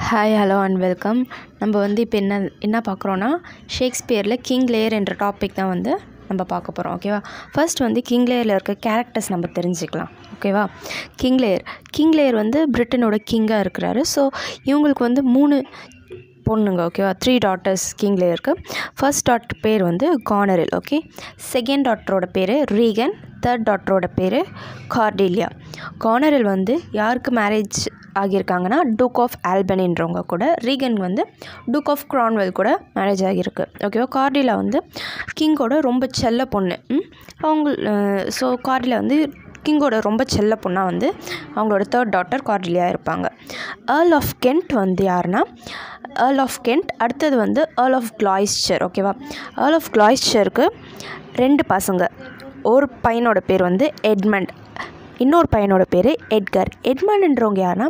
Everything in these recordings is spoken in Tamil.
ஹாய் ஹலோ அண்ட் வெல்கம் நம்ம வந்து இப்போ என்ன என்ன பார்க்குறோன்னா ஷேக்ஸ்பியரில் கிங் லேயர் என்ற டாபிக் தான் வந்து நம்ம பார்க்க போகிறோம் ஓகேவா ஃபர்ஸ்ட் வந்து கிங் லேயரில் இருக்க கேரக்டர்ஸ் நம்ம தெரிஞ்சுக்கலாம் ஓகேவா கிங் லேயர் கிங் லேயர் வந்து பிரிட்டனோட கிங்காக இருக்கிறாரு ஸோ இவங்களுக்கு வந்து மூணு பொண்ணுங்க ஓகேவா த்ரீ டாட்டர்ஸ் கிங் லேயருக்கு ஃபர்ஸ்ட் டாட்டர் பேர் வந்து கானரில் ஓகே செகண்ட் டாட்டரோட பேர் ரீகன் தேர்ட் டாட்டரோட பேர் கார்டேலியா கானரில் வந்து யாருக்கு மேரேஜ் ஆகியிருக்காங்கன்னா டூக் ஆஃப் ஆல்பனின்றவங்க கூட ரீகன் வந்து டூக் ஆஃப் க்ரான்வெல் கூட மேரேஜ் ஆகியிருக்கு ஓகேவா கார்டிலா வந்து கிங்கோட ரொம்ப செல்ல பொண்ணு ம்? அவங்க ஸோ கார்டிலா வந்து கிங்கோட ரொம்ப செல்ல பொண்ணாக வந்து அவங்களோட தேர்ட் டாட்டர் கார்டிலியா இருப்பாங்க ஏர்ல் ஆஃப் கென்ட் வந்து யாருன்னா ஏர்ல் ஆஃப் கென்ட் அடுத்தது வந்து ஏர்ல் ஆஃப் கிளாய்ஸ்டர் ஓகேவா ஏர்ல் ஆஃப் கிளாய்ஸ்டருக்கு ரெண்டு பசங்க ஒரு பையனோட பேர் வந்து எட்மண்ட் இன்னொரு பையனோட பேர் எட்கர் எட்மண்ட்ன்றவங்க யாருன்னா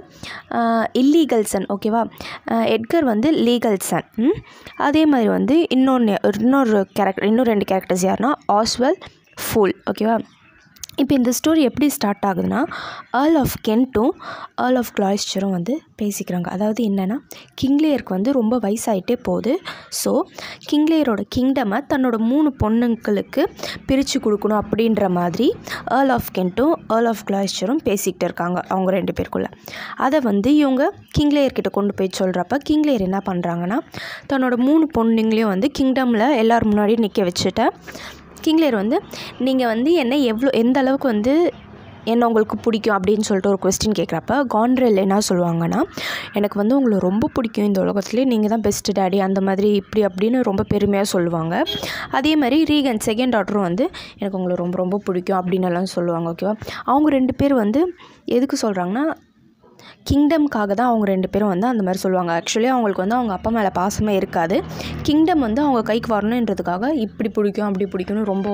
இல்லீகல் சன் ஓகேவா ஆஹ் எட்கர் வந்து லீகல் சன் ம்? அதே மாதிரி வந்து இன்னொன்று இன்னொரு கேரக்டர் இன்னும் ரெண்டு கேரக்டர்ஸ் யாருன்னா ஆஸ்வெல் ஃபூல் ஓகேவா இப்போ இந்த ஸ்டோரி எப்படி ஸ்டார்ட் ஆகுதுன்னா ஏர்ல் ஆஃப் கென்ட்டும் ஏர்ல் ஆஃப் கிளாய்ஸ்டரும் வந்து பேசிக்கிறாங்க அதாவது என்னென்னா கிங்லேயருக்கு வந்து ரொம்ப வயசாயிட்டே போகுது ஸோ கிங்லேயரோட கிங்டமை தன்னோட மூணு பொண்ணுங்களுக்கு பிரித்து கொடுக்கணும் அப்படின்ற மாதிரி ஏர்ல் ஆஃப் கென்ட்டும் ஏர்ல் ஆஃப் கிளாய்ஸ்டரும் பேசிக்கிட்டு இருக்காங்க அவங்க ரெண்டு பேருக்குள்ள அதை வந்து இவங்க கிங்லேயர் கிட்ட கொண்டு போய் சொல்கிறப்ப கிங்லேயர் என்ன பண்ணுறாங்கன்னா தன்னோட மூணு பொண்ணுங்களையும் வந்து கிங்டமில் எல்லோரும் முன்னாடி நிற்க வச்சுட்டு கிங்லேயர் வந்து நீங்கள் வந்து என்ன எவ்வளோ எந்த அளவுக்கு வந்து என்ன உங்களுக்கு பிடிக்கும் அப்படின்னு சொல்லிட்டு ஒரு கொஸ்டின் கேட்குறப்ப கான்ட்ரல் என்ன சொல்லுவாங்கன்னா எனக்கு வந்து உங்களை ரொம்ப பிடிக்கும் இந்த உலகத்துலேயே நீங்கள் தான் பெஸ்ட் டேடி அந்த மாதிரி இப்படி அப்படின்னு ரொம்ப பெருமையாக சொல்லுவாங்க அதே மாதிரி ரீகன் செகண்ட் டாட்டரும் வந்து எனக்கு உங்களை ரொம்ப ரொம்ப பிடிக்கும் அப்படின்னு எல்லாம் சொல்லுவாங்க ஓகேவா அவங்க ரெண்டு பேர் வந்து எதுக்கு சொல்கிறாங்கன்னா கிங்டம்காக தான் அவங்க ரெண்டு பேரும் வந்து அந்த மாதிரி சொல்லுவாங்க ஆக்சுவலி அவங்களுக்கு வந்து அவங்க அப்பா மேலே பாசமே இருக்காது கிங்டம் வந்து அவங்க கைக்கு வரணுன்றதுக்காக இப்படி பிடிக்கும் அப்படி பிடிக்கும்னு ரொம்ப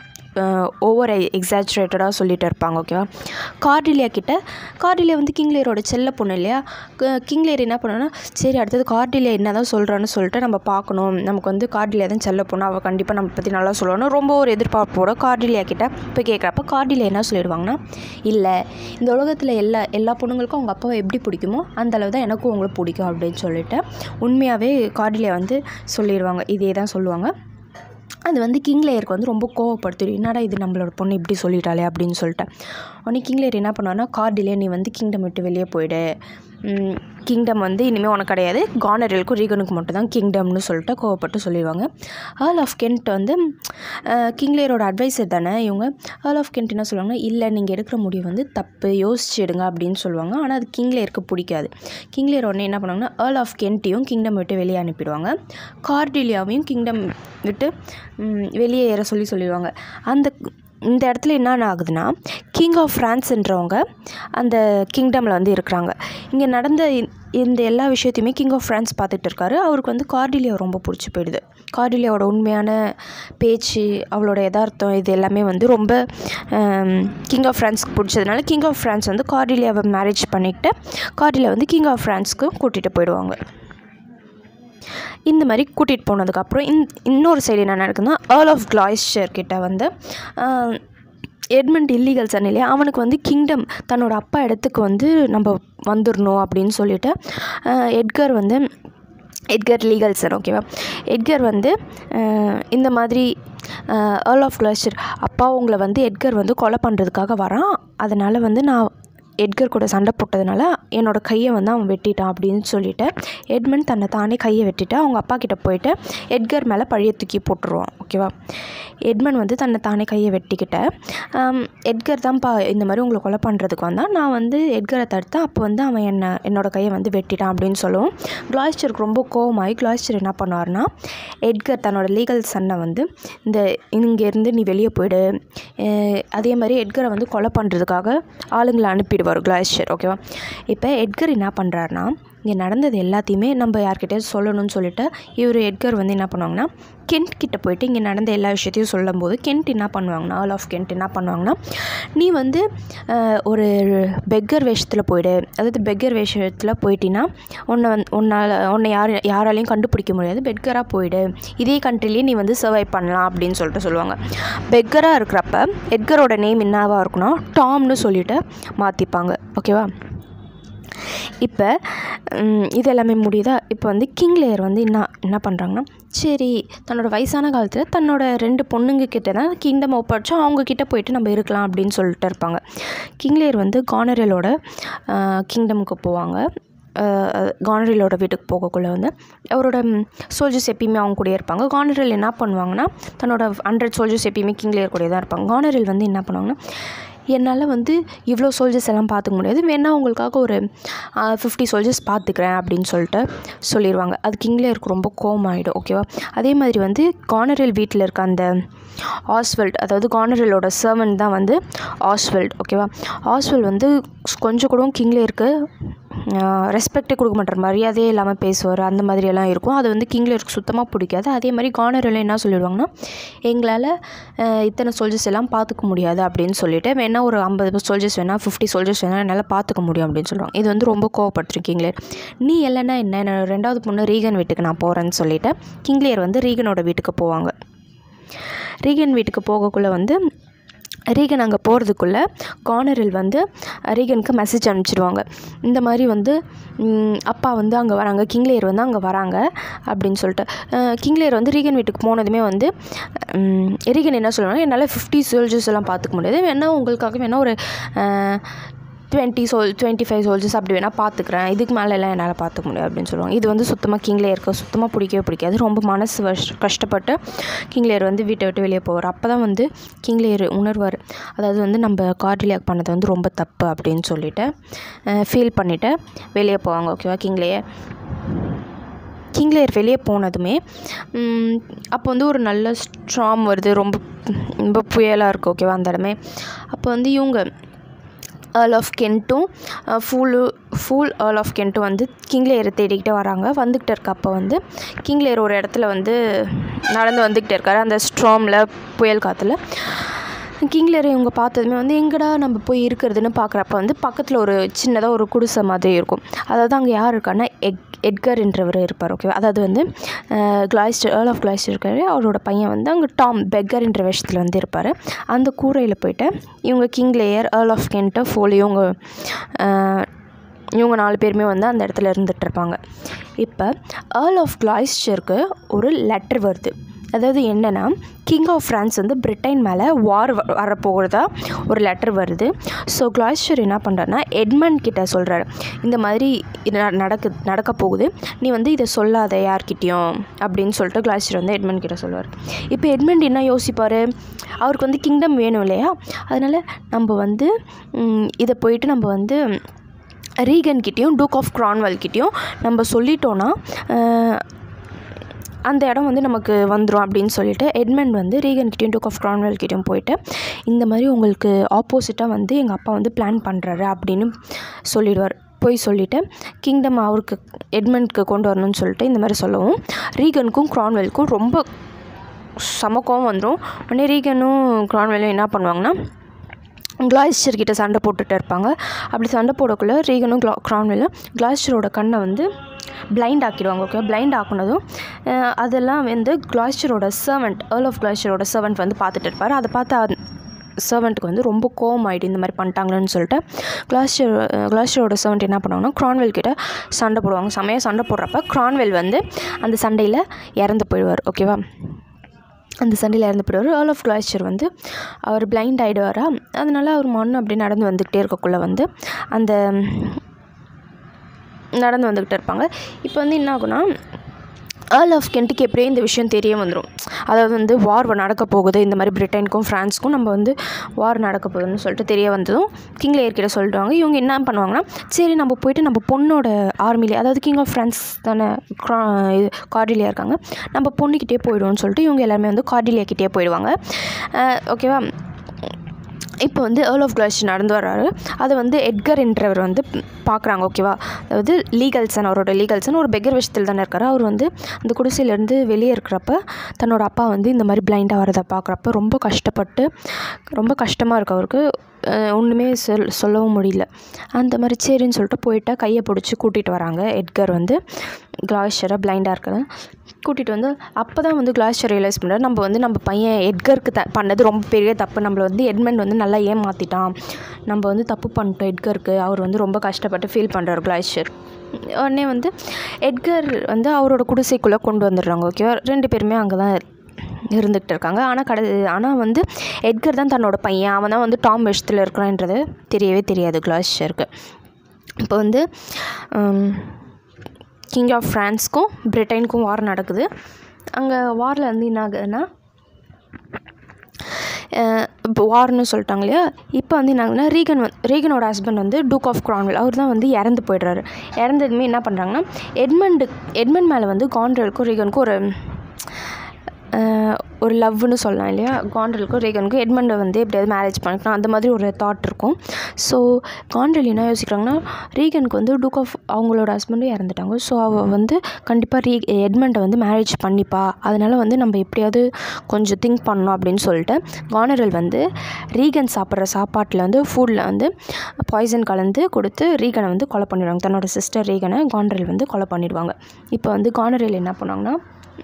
ஓவர் எக்ஸாச்சுரேட்டடாக சொல்லிட்டு இருப்பாங்க ஓகேவா கார்டிலியா கிட்ட கார்டிலியா வந்து கிங்லேயரோட செல்ல பொண்ணு இல்லையா கிங்லேயர் என்ன பண்ணோன்னா சரி அடுத்தது கார்டிலியா என்ன தான் சொல்கிறான்னு சொல்லிட்டு நம்ம பார்க்கணும் நமக்கு வந்து கார்டிலியா தான் செல்ல பொண்ணு அவள் கண்டிப்பாக நம்ம பற்றி நல்லா சொல்லணும் ரொம்ப ஒரு எதிர்பார்ப்போட கார்டிலியா கிட்ட போய் கேட்குறப்ப கார்டிலியா என்ன சொல்லிடுவாங்கன்னா இல்லை இந்த உலகத்தில் எல்லா எல்லா பொண்ணுங்களுக்கும் அவங்க அப்பாவை எப்படி பிடிக்குமோ அந்த அளவு தான் எனக்கும் உங்களை பிடிக்கும் அப்படின்னு சொல்லிட்டு உண்மையாகவே கார்டிலியா வந்து சொல்லிடுவாங்க இதே தான் சொல்லுவாங்க அது வந்து கிங்லேயருக்கு வந்து ரொம்ப கோவப்படுத்திடும் என்னடா இது நம்மளோட பொண்ணு இப்படி சொல்லிட்டாளே அப்படின்னு சொல்லிட்டு உடனே கிங்லேயர் என்ன பண்ணுவான்னா கார்டிலே நீ வந்து கிங்டம் விட்டு வெளியே போயிடு கிங்டம் வந்து இனிமேல் உனக்கு கிடையாது கானரலுக்கும் ரீகனுக்கு மட்டும் தான் கிங்டம்னு சொல்லிட்டு கோவப்பட்டு சொல்லிடுவாங்க ஏர்ல் ஆஃப் கென்ட் வந்து கிங்லேயரோட அட்வைசர் தானே இவங்க ஏர்ல் ஆஃப் கென்ட் என்ன சொல்லுவாங்கன்னா இல்லை நீங்கள் எடுக்கிற முடிவு வந்து தப்பு யோசிச்சிடுங்க அப்படின்னு சொல்லுவாங்க ஆனால் அது கிங்லேயருக்கு பிடிக்காது கிங்லேயர் உடனே என்ன பண்ணுவாங்கன்னா ஏர்ல் ஆஃப் கென்ட்டையும் கிங்டம் விட்டு வெளியே அனுப்பிடுவாங்க கார்டிலியாவையும் கிங்டம் விட்டு ம், வெளியே ஏற சொல்லி சொல்லிடுவாங்க அந்த இந்த இடத்துல என்னென்ன ஆகுதுன்னா கிங் ஆஃப் ஃப்ரான்ஸ்ன்றவங்க அந்த கிங்டமில் வந்து இருக்கிறாங்க இங்கே நடந்த இந்த- இந்த எல்லா விஷயத்தையுமே கிங் ஆஃப் ஃப்ரான்ஸ் பார்த்துட்டு இருக்காரு அவருக்கு வந்து கார்டிலியா ரொம்ப பிடிச்சி போயிடுது கார்டிலியாவோட உண்மையான பேச்சு அவளோட யதார்த்தம் இது எல்லாமே வந்து ரொம்ப கிங் ஆஃப் ஃப்ரான்ஸ்க்கு பிடிச்சதுனால கிங் ஆஃப் ஃப்ரான்ஸ் வந்து கார்டிலியாவை மேரேஜ் பண்ணிக்கிட்டு கார்டிலியா வந்து கிங் ஆஃப் ஃப்ரான்ஸ்க்கு கூட்டிகிட்டு போயிடுவாங்க இந்த மாதிரி கூட்டிகிட்டு போனதுக்கப்புறம் இன் இன்னொரு சைடு என்ன நடக்குதுன்னா ஏர்ல் ஆஃப் கிளாய்ஸ்டர் கிட்ட வந்து ஆஹ், எட்மண்ட் இல்லீகல் சன் இல்லையா அவனுக்கு வந்து கிங்டம் தன்னோட அப்பா இடத்துக்கு வந்து நம்ம வந்துடணும் அப்படின்னு சொல்லிட்டு ஆஹ், எட்கர் வந்து எட்கர் லீகல் சன் ஓகேவா எட்கர் வந்து ஆஹ், இந்த மாதிரி ஏர்ல் ஆஃப் கிளாஸ்டர் அப்பா உங்களை வந்து எட்கர் வந்து கொலை பண்ணுறதுக்காக வரான் அதனால் வந்து நான் எட்கர் கூட சண்டை போட்டதுனால என்னோட கையை வந்து அவன் வெட்டிட்டான் அப்படின்னு சொல்லிட்டு எட்மண்ட் தன்னை தானே கையை வெட்டிட்டு அவங்க அப்பா கிட்ட போயிட்டு எட்கர் மேலே பழிய தூக்கி போட்டுருவான் ஓகேவா எட்மண்ட் வந்து தன்னை தானே கையை வெட்டிக்கிட்ட ஆம், எட்கர் தான்ப்பா இந்த மாதிரி உங்களை கொலை பண்ணுறதுக்கு வந்தான் நான் வந்து எட்கரை தடுத்தேன் அப்போ வந்து அவன் என்னை என்னோட கையை வந்து வெட்டிட்டான் அப்படின்னு சொல்லவும் கிளாஸ்டருக்கு ரொம்ப கோவமாகி கிளாஸ்டர் என்ன பண்ணுவார்னா எட்கர் தன்னோட லீகல் சன்னை வந்து இந்த இங்கேருந்து நீ வெளியே போயிடு அஹ் அதே மாதிரி எட்கரை வந்து கொலை பண்ணுறதுக்காக ஆளுங்களை அனுப்பிடுவார் கிளாஸ்டர் ஓகேவா இப்போ எட்கர் என்ன பண்ணுறாருனா இங்கே நடந்தது எல்லாத்தையுமே நம்ம யார்கிட்டயாவது சொல்லணும்னு சொல்லிட்டு இவர் எட்கர் வந்து என்ன பண்ணுவாங்கன்னா கென்ட் கிட்ட போயிட்டு இங்கே நடந்த எல்லா விஷயத்தையும் சொல்லும்போது கென்ட் என்ன பண்ணுவாங்கன்னா ஆல் ஆஃப் கென்ட் என்ன பண்ணுவாங்கன்னா நீ வந்து அஹ், ஒரு பெக்கர் வேஷத்தில் போயிடு அதாவது பெக்கர் வேஷத்தில் போயிட்டின்னா உன்னை வந்து உன்னால் உன்னை யார் யாராலையும் கண்டுபிடிக்க முடியாது பெக்கராக போயிடு இதே கண்ட்ரிலேயே நீ வந்து சர்வை பண்ணலாம் அப்படின்னு சொல்லிட்டு சொல்லுவாங்க பெக்கராக இருக்கிறப்ப எட்கரோட நேம் என்னவாக இருக்குன்னா டாம்னு சொல்லிட்டு மாற்றிப்பாங்க ஓகேவா இப்போ ம், இது எல்லாமே முடியுதா இப்போ வந்து கிங் லேயர் வந்து என்ன என்ன பண்ணுறாங்கன்னா சரி தன்னோட வயசான காலத்தில் தன்னோட ரெண்டு பொண்ணுங்க கிட்ட தான் கிங்டம் ஒப்படைச்சோம் அவங்க கிட்ட போயிட்டு நம்ம இருக்கலாம் அப்படின்னு சொல்லிட்டு இருப்பாங்க கிங் லேயர் வந்து கானரலோட கிங்டமுக்கு போவாங்க கானரலோட வீட்டுக்கு போகக்குள்ளே வந்து அவரோட சோல்ஜர்ஸ் எப்பயுமே அவங்க கூடயே இருப்பாங்க கானரல் என்ன பண்ணுவாங்கன்னா தன்னோட ஹண்ட்ரட் சோல்ஜர்ஸ் எப்பயுமே கிங் லேயர் கூடயே தான் இருப்பாங்க கானரல் வந்து என்ன பண்ணுவாங்கன்னா என்னால் வந்து இவ்வளோ சோல்ஜர்ஸ் எல்லாம் பார்த்துக்க முடியாது வேணா உங்களுக்காக ஒரு ஃபிஃப்டி சோல்ஜர்ஸ் பார்த்துக்கிறேன் அப்படின்னு சொல்லிட்டு சொல்லிடுவாங்க அது கிங்லேயருக்கு ரொம்ப கோவம் ஆகிடும் ஓகேவா அதே மாதிரி வந்து கானரல் வீட்டில் இருக்க அந்த ஆஸ்வெல்ட் அதாவது கானரலோட சர்வன்ட் தான் வந்து ஆஸ்வெல்ட் ஓகேவா ஆஸ்வெல்ட் வந்து கொஞ்சம் கூட கிங்லேயருக்கு ரெஸ்பெக்டே கொடுக்க மாட்டார் மரியாதையே இல்லாமல் பேசுவார் அந்த மாதிரியெல்லாம் இருக்கும் அது வந்து கிங்லேயருக்கு சுத்தமாக பிடிக்காது அதே மாதிரி கானரில் என்ன சொல்லிடுவாங்கன்னா எங்களால் அஹ், இத்தனை சோல்ஜர்ஸ் எல்லாம் பார்த்துக்க முடியாது அப்படின்னு சொல்லிட்டு வேணால் ஒரு ஐம்பது சோல்ஜர்ஸ் வேணால் ஃபிஃப்டி சோல்ஜர்ஸ் வேணால் என்னால் பார்த்துக்க முடியும் அப்படின்னு சொல்லுவாங்க இது வந்து ரொம்ப கோவப்பட்டிருக்கீங்களே நீ இல்லைன்னா என்ன என்னோட ரெண்டாவது பொண்ணு ரீகன் வீட்டுக்கு நான் போகிறேன்னு சொல்லிட்டு கிங்லேயர் வந்து ரீகனோட வீட்டுக்கு போவாங்க ரீகன் வீட்டுக்கு போகக்குள்ளே வந்து ரீகன் அங்கே போகிறதுக்குள்ளே கார்னரில் வந்து ரீகனுக்கு மெசேஜ் அனுப்பிச்சிடுவாங்க இந்த மாதிரி வந்து ம், அப்பா வந்து அங்கே வராங்க கிங்லேயர் வந்து அங்கே வராங்க அப்படின்னு சொல்லிட்டு அஹ், கிங்லேயர் வந்து ரீகன் வீட்டுக்கு போனதுமே வந்து ம், ரீகன் என்ன சொல்லுவாங்க என்னால் ஃபிஃப்டி சோல்ஜர்ஸ் எல்லாம் பார்த்துக்க முடியாது வேணால் உங்களுக்காக வேணால் ஒரு டுவெண்ட்டி சோல் டுவெண்ட்டி ஃபைவ் சோல்ஜர்ஸ் அப்படி வேணால் பார்த்துக்கிறேன் இதுக்கு மேலே எல்லாம் என்னால் பார்த்துக்க முடியாது அப்படின்னு சொல்லுவாங்க இது வந்து சுத்தமாக கிங்லேயர் இருக்க சுத்தமாக பிடிக்கவே பிடிக்காது ரொம்ப மனசு வஷ் கஷ்டப்பட்டு கிங்லேயர் வந்து வீட்டை விட்டு வெளியே போவார் அப்போ தான் வந்து கிங்லேயர் உணர்வார் அதாவது வந்து நம்ம கார்டிலியாக் பண்ணது வந்து ரொம்ப தப்பு அப்படின்னு சொல்லிட்டு ஃபீல் பண்ணிவிட்டு வெளியே போவாங்க ஓகேவா கிங்லேயர் கிங்லேயர் வெளியே போனதுமே ம், அப்போ வந்து ஒரு நல்ல ஸ்ட்ராம் வருது ரொம்ப ரொம்ப புயலாக இருக்குது ஓகேவா அந்த இடமே அப்போ வந்து இவங்க ஏர்ல் ஆஃப் கென்ட்டும் ஃபூலு ஃபூல் ஏர்ல் ஆஃப் கென்ட்டும் வந்து கிங்லேயரை தேடிக்கிட்டே வராங்க வந்துக்கிட்டு இருக்க அப்போ வந்து கிங்லேயர் ஒரு இடத்துல வந்து நடந்து வந்துக்கிட்டே இருக்காரு அந்த ஸ்ட்ராமில் புயல் காற்றுல கிங்லேயர் இவங்க பார்த்ததுமே வந்து எங்கடா நம்ம போய் இருக்கிறதுன்னு பார்க்குறப்ப வந்து பக்கத்தில் ஒரு சின்னதாக ஒரு குடிசை மாதிரி இருக்கும் அதாவது அங்கே யார் இருக்கான்னா எக் எட்கர் என்றவர் இருப்பார் ஓகேவா அதாவது வந்து கிளாஸ்டர் ஏர்ல் ஆஃப் கிளாஸ்டர் இருக்காரு அவரோட பையன் வந்து அங்கே டாம் பெக்கர் என்ற வேஷத்தில் வந்து இருப்பார் அந்த கூரையில் போயிட்டு இவங்க King Lear Earl of Kent fool இவங்க அஹ், இவங்க நாலு பேருமே வந்து அந்த இடத்துல இருந்துட்டு இருப்பாங்க இப்போ ஏர்ல் ஆஃப் கிளாய்ஸ்டருக்கு ஒரு லெட்டர் வருது அதாவது என்னென்னா கிங் ஆஃப் ஃப்ரான்ஸ் வந்து பிரிட்டன் மேலே வார் வரப்போகிறதா ஒரு லெட்டர் வருது ஸோ கிளாய்ஸ்டர் என்ன பண்ணுறாருனா எட்மண்ட் கிட்ட சொல்கிறாரு இந்த மாதிரி இது ந- நடக்கு நடக்க போகுது நீ வந்து இதை சொல்லாத யார்கிட்டயும் அப்படின்னு சொல்லிட்டு கிளாய்ஸ்டர் வந்து எட்மண்ட் கிட்ட சொல்லுவார் இப்போ எட்மண்ட் என்ன யோசிப்பார் அவருக்கு வந்து கிங்டம் வேணும் இல்லையா அதனால் நம்ம வந்து ம், இதை போயிட்டு நம்ம வந்து ரீகன் கிட்டேயும் டூக் ஆஃப் கிரான்வெல் கிட்டேயும் நம்ம சொல்லிட்டோன்னா அஹ், அந்த இடம் வந்து நமக்கு வந்துடும் அப்படின்னு சொல்லிட்டு எட்மண்ட் வந்து ரீகன் கிட்டேயும் டூக் ஆஃப் கிரான்வெல் கிட்டேயும் போயிட்டு இந்த மாதிரி உங்களுக்கு ஆப்போசிட்டாக வந்து எங்கள் அப்பா வந்து பிளான் பண்ணுறாரு அப்படின்னு சொல்லிடுவார் போய் சொல்லிவிட்டு கிங்டம் அவருக்கு எட்மண்ட்க்கு கொண்டு வரணும்னு சொல்லிட்டு இந்த மாதிரி சொல்லவும் ரீகனுக்கும் கிரான்வெல்க்கும் ரொம்ப செம கோவம் வந்துடும் உடனே ரீகனும் கிரான்வெல்லும் என்ன பண்ணுவாங்கன்னா கிளாஸ்டர் கிட்ட சண்டை போட்டுட்டு இருப்பாங்க அப்படி சண்டை போடக்குள்ள ரீகனும் கிளா கிரான்வெல்லும் கிளாஸ்டரோட கண்ணை வந்து பிளைண்ட் ஆக்கிடுவாங்க ஓகே பிளைண்ட் ஆக்குனதும் அஹ், அதெல்லாம் வந்து கிளாஸ்டரோட சர்வெண்ட் ஏர்ல் ஆஃப் கிளாஸ்டரோட சர்வெண்ட் வந்து பார்த்துட்டு இருப்பார் அதை பார்த்து சர்வெண்ட்டுக்கு வந்து ரொம்ப கோவம் ஆகிடு இந்த மாதிரி பண்ணிட்டாங்களேன்னு சொல்லிட்டு கிளாஸ்டர் கிளாஸ்டரோட சர்வெண்ட் என்ன பண்ணுவாங்கன்னா கிரான்வெல் கிட்ட சண்டை போடுவாங்க செமையாக சண்டை போடுறப்ப கிரான்வெல் வந்து அந்த சண்டையில் இறந்து போயிடுவார் ஓகேவா அந்த சண்டையில் இறந்து போயிடுவார் ஏர்ல் ஆஃப் கிளாஸ்டர் வந்து அவர் பிளைண்ட் ஆகிடுவாரா அதனால அவர் மண் அப்படி நடந்து வந்துக்கிட்டே இருக்கக்குள்ளே வந்து அந்த நடந்து வந்துக்கிட்டே இருப்பாங்க இப்போ வந்து என்ன ஆகும்னா ஏர்ல் ஆஃப் கென்ட்டுக்கு எப்படியே இந்த விஷயம் தெரிய வந்துடும் அதாவது வந்து வார் நடக்க போகுது இந்த மாதிரி பிரிட்டனுக்கும் ஃப்ரான்ஸுக்கும் நம்ம வந்து வார் நடக்க போகுதுன்னு சொல்லிட்டு தெரிய வந்ததும் கிங்ல ஏற்கிட்ட சொல்லிடுவாங்க இவங்க என்ன பண்ணுவாங்கன்னா சரி நம்ம போயிட்டு நம்ம பொண்ணோட ஆர்மிலே அதாவது கிங் ஆஃப் ஃப்ரான்ஸ் தானே க்ரா இது கார்டிலியா இருக்காங்க நம்ம பொண்ணுக்கிட்டே போயிடுவோம்னு சொல்லிட்டு இவங்க எல்லாருமே வந்து கார்டிலியாக்கிட்டே போயிடுவாங்க ஓகேவா இப்போ வந்து ஏர்ல் ஆஃப் கிளாஷ் நடந்து வர்றாரு அதை வந்து எட்கர் என்றவர் வந்து பார்க்குறாங்க ஓகேவா அதாவது லீகல்சன் அவரோட லீகல்சன் ஒரு பெக்கர் விஷயத்தில் தானே இருக்காரு அவர் வந்து அந்த குடிசையிலேருந்து வெளியே இருக்கிறப்ப தன்னோட அப்பா வந்து இந்த மாதிரி பிளைண்டாக வரதை பார்க்குறப்ப ரொம்ப கஷ்டப்பட்டு ரொம்ப கஷ்டமாக இருக்கு அவருக்கு அஹ், ஒன்றுமே சொல் சொல்லவும் முடியல அந்த மாதிரி சரின்னு சொல்லிட்டு போயிட்டா கையை பிடிச்சி கூட்டிகிட்டு வராங்க எட்கர் வந்து கிளாஷரை பிளைண்டாக இருக்கிறத கூட்டிகிட்டு வந்து அப்போ தான் வந்து கிளாஷர் ரியலைஸ் பண்ணுறாரு நம்ம வந்து நம்ம பையன் எட்கருக்கு த பண்ணது ரொம்ப பெரிய தப்பு நம்மளை வந்து எட்மண்ட் வந்து நல்லா ஏமாற்றிட்டான் நம்ம வந்து தப்பு பண்ணிட்டோம் எட்கருக்கு அவர் வந்து ரொம்ப கஷ்டப்பட்டு ஃபீல் பண்ணுறாரு கிளாஷர் உடனே வந்து எட்கர் வந்து அவரோட குடிசைக்குள்ளே கொண்டு வந்துடுறாங்க ஓகேவா ரெண்டு பேருமே அங்கே தான் இருந்துக்கிட்டு இருக்காங்க ஆனால் கடை ஆனால் வந்து எட்கர் தான் தன்னோட பையன் அவன் தான் வந்து டாம் விஷத்தில் இருக்கிறான்றது தெரியவே தெரியாது கிளாஷருக்கு இப்போ வந்து கிங் ஆஃப் ஃப்ரான்ஸ்க்கும் பிரிட்டனுக்கும் வார் நடக்குது அங்கே வாரில் வந்து என்ன ஆகுதுன்னா அஹ் இப்போ வார்னு சொல்லிட்டாங்க இல்லையா இப்போ வந்து என்ன ஆகுதுன்னா ரீகன் வந்து ரீகனோட ஹஸ்பண்ட் வந்து டூக் ஆஃப் கிரான்வெல் அவர் தான் வந்து இறந்து போயிடுறாரு இறந்ததுமே என்ன பண்ணுறாங்கன்னா எட்மண்டு எட்மண்ட் மேலே வந்து கான்ட்ரலுக்கும் ரீகனுக்கும் ஒரு அஹ், ஒரு லவ்னு சொல்லலாம் இல்லையா கான்ட்ரலுக்கும் ரீகனுக்கும் எட்மண்டை வந்து எப்படியாவது மேரேஜ் பண்ணிக்கலாம் அந்த மாதிரி ஒரு தாட் இருக்கும் ஸோ கான்ட்ரல் என்ன யோசிக்கிறாங்கன்னா ரீகனுக்கு வந்து டூக் ஆஃப் அவங்களோட ஹஸ்பண்டும் இறந்துட்டாங்க ஸோ அவள் வந்து கண்டிப்பாக ரீ எட்மண்டை வந்து மேரேஜ் பண்ணிப்பா அதனால் வந்து நம்ம எப்படியாவது கொஞ்சம் திங்க் பண்ணணும் அப்படின்னு சொல்லிட்டு கானரல் வந்து ரீகன் சாப்பிட்ற சாப்பாட்டில் வந்து ஃபுட்டில் வந்து பாய்சன் கலந்து கொடுத்து ரீகனை வந்து கொலை பண்ணிடுவாங்க தன்னோட சிஸ்டர் ரீகனை கானரல் வந்து கொலை பண்ணிடுவாங்க இப்போ வந்து கானரல் என்ன பண்ணாங்கன்னா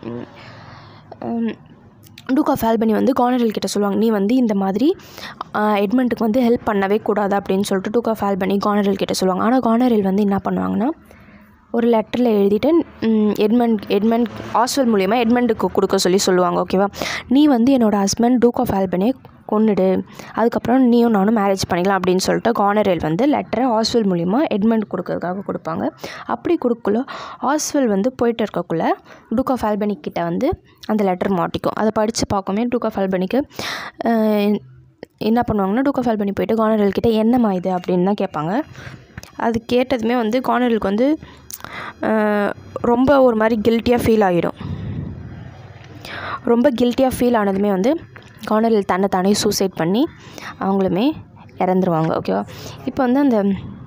டூக் ஆஃப் ஆல்பனி வந்து கானரல் கிட்ட சொல்லுவாங்க நீ வந்து இந்த மாதிரி எட்மண்ட்டுக்கு வந்து ஹெல்ப் பண்ணவே கூடாது அப்படின்னு சொல்லிட்டு டூக் ஆஃப் ஆல்பனி கானரல் கிட்ட சொல்லுவாங்க ஆனால் கானரல் வந்து என்ன பண்ணுவாங்கன்னா ஒரு லெட்டரில் எழுதிட்டு ம், எட்மண்ட் எட்மண்ட் ஆஸ்வல் மூலியமாக எட்மண்டுக்கு கொடுக்க சொல்லி சொல்லுவாங்க ஓகேவா நீ வந்து என்னோடய ஹஸ்பண்ட் டூக் ஆஃப் ஆல்பனே கொன்னுடு அதுக்கப்புறம் நீயும் நானும் மேரேஜ் பண்ணிக்கலாம் அப்படின்னு சொல்லிட்டு கானரேல் வந்து லெட்டரை ஆஸ்வல் மூலிமா எட்மண்ட் கொடுக்கறதுக்காக கொடுப்பாங்க அப்படி கொடுக்கல ஆஸ்வல் வந்து போயிட்டு இருக்கக்குள்ள டூக் ஆஃப் ஆல்பனி கிட்ட வந்து அந்த லெட்டர் மாட்டிக்கும் அதை படித்து பார்க்கவே டூக் ஆஃப் ஆல்பனிக்கு அஹ், என்ன பண்ணுவாங்கன்னா டூக் ஆஃப் ஆல்பனி போயிட்டு கானரேல் கிட்ட என்னம்மா இது அப்படின்னு தான் கேட்பாங்க அது கேட்டதுமே வந்து கானரலுக்கு வந்து அஹ், ரொம்ப ஒரு மாதிரி கில்ட்டியாக ஃபீல் ஆகிடும் ரொம்ப கில்ட்டியாக ஃபீல் ஆனதுமே வந்து கார்னரில் தன்னை தானே சூசைட் பண்ணி அவங்களுமே இறந்துருவாங்க ஓகேவா இப்போ வந்து அந்த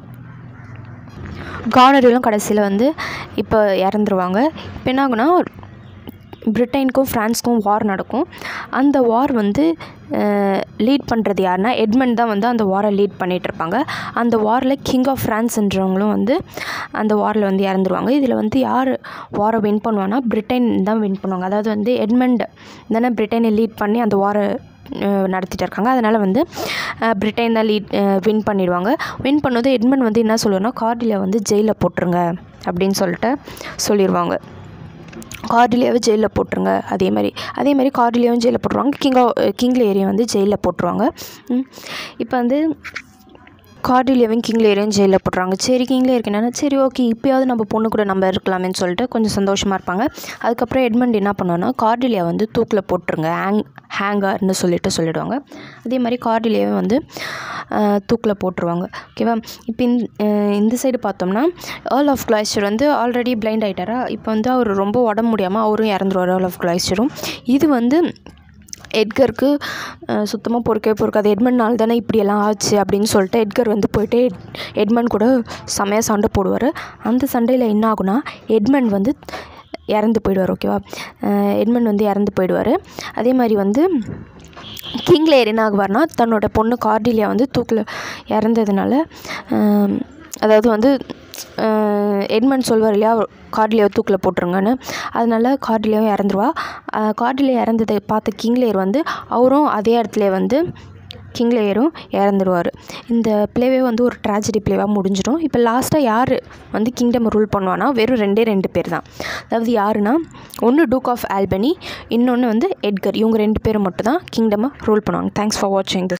கார்னரிலும் கடைசியில் வந்து இப்போ இறந்துருவாங்க இப்போ என்ன ஆகுனா பிரிட்டனுக்கும் ஃப்ரான்ஸ்க்கும் வார் நடக்கும் அந்த வார் வந்து லீட் பண்ணுறது யாருன்னா எட்மண்ட் தான் வந்து அந்த வாரை லீட் பண்ணிகிட்டு இருப்பாங்க அந்த வாரில் கிங் ஆஃப் ஃப்ரான்ஸ்ன்றவங்களும் வந்து அந்த வாரில் வந்து இறந்துருவாங்க இதில் வந்து யார் வாரை வின் பண்ணுவான்னா பிரிட்டன் தான் வின் பண்ணுவாங்க அதாவது வந்து எட்மண்ட் தானே பிரிட்டனை லீட் பண்ணி அந்த வாரை நடத்திட்டு இருக்காங்க அதனால் வந்து அஹ், பிரிட்டன் தான் லீட் வின் பண்ணிடுவாங்க வின் பண்ணது எட்மண்ட் வந்து என்ன சொல்லுவார்னா கார்டில் வந்து ஜெயிலில் போட்டுருங்க அப்படின்னு சொல்லிட்டு சொல்லிடுவாங்க கார்டிலியாவை ஜெயிலில் போட்டுருங்க அதே மாதிரி அதே மாதிரி கார்டிலியாவும் ஜெயிலில் போட்டுருவாங்க கிங்கா கிங்லேரியும் வந்து ஜெயிலில் போட்டுருவாங்க ம். இப்போ வந்து கார்டிலியாவையும் கிங்லேரியும் ஜெயிலில் போட்டுருவாங்க சரி கிங்லேயருக்கு என்னன்னா சரி ஓகே இப்போயாவது நம்ம பொண்ணு கூட நம்ம இருக்கலாமேன்னு சொல்லிட்டு கொஞ்சம் சந்தோஷமாக இருப்பாங்க அதுக்கப்புறம் எட்மண்ட் என்ன பண்ணுவான்னா கார்டிலியா வந்து தூக்கில் போட்டுருங்க ஹேங் ஹேங்கர்னு சொல்லிட்டு சொல்லிடுவாங்க அதே மாதிரி கார்டிலியாவை வந்து தூக்கில் போட்டுருவாங்க ஓகேவா இப்போ இந்த அஹ் இந்த சைடு பார்த்தோம்னா ஏர்ல் ஆஃப் கிளாஸ்டர் வந்து ஆல்ரெடி பிளைண்ட் ஆகிட்டாரா இப்போ வந்து அவர் ரொம்ப உடம்பு முடியாமல் அவரும் இறந்துருவார் ஏர்ல் ஆஃப் கிளாஸ்டரும் இது வந்து எட்கருக்கு சுத்தமாக பொறுக்கவே பொறுக்காது எட்மண்ட் தானே இப்படியெல்லாம் ஆச்சு அப்படின்னு சொல்லிட்டு எட்கர் வந்து போயிட்டு எட்- எட்மண்ட் கூட செமையாக சண்டை போடுவார் அந்த சண்டையில் என்ன ஆகுனா எட்மண்ட் வந்து இறந்து போயிடுவார் ஓகேவா அஹ் எட்மண்ட் வந்து இறந்து போயிடுவார் அதே மாதிரி வந்து கிங்லேயர் என்ன ஆகுவார்னா தன்னோட பொண்ணு கார்டிலியா வந்து தூக்கில் இறந்ததுனால ஆம், அதாவது வந்து அஹ், எட்மண்ட் சொல்வார் இல்லையா கார்டிலியாவை தூக்கில் போட்டுருங்கன்னு அதனால கார்டிலியாவும் இறந்துருவா அஹ், கார்டிலியா இறந்ததை பார்த்த கிங்லேயர் வந்து அவரும் அதே இடத்துல வந்து கிங்லேயரும் இறந்துருவார் இந்த ப்ளேவே வந்து ஒரு ட்ராஜடி ப்ளேவாக முடிஞ்சிடும் இப்போ லாஸ்ட்டாக யார் வந்து கிங்டம் ரூல் பண்ணுவான்னா வெறும் ரெண்டே ரெண்டு பேர் தான் அதாவது யாருன்னா ஒன்று டூக் ஆஃப் ஆல்பனி இன்னொன்று வந்து எட்கர் இவங்க ரெண்டு பேரும் மட்டும் தான் கிங்டமை ரூல் பண்ணுவாங்க தேங்க்ஸ் ஃபார் வாட்சிங் திஸ்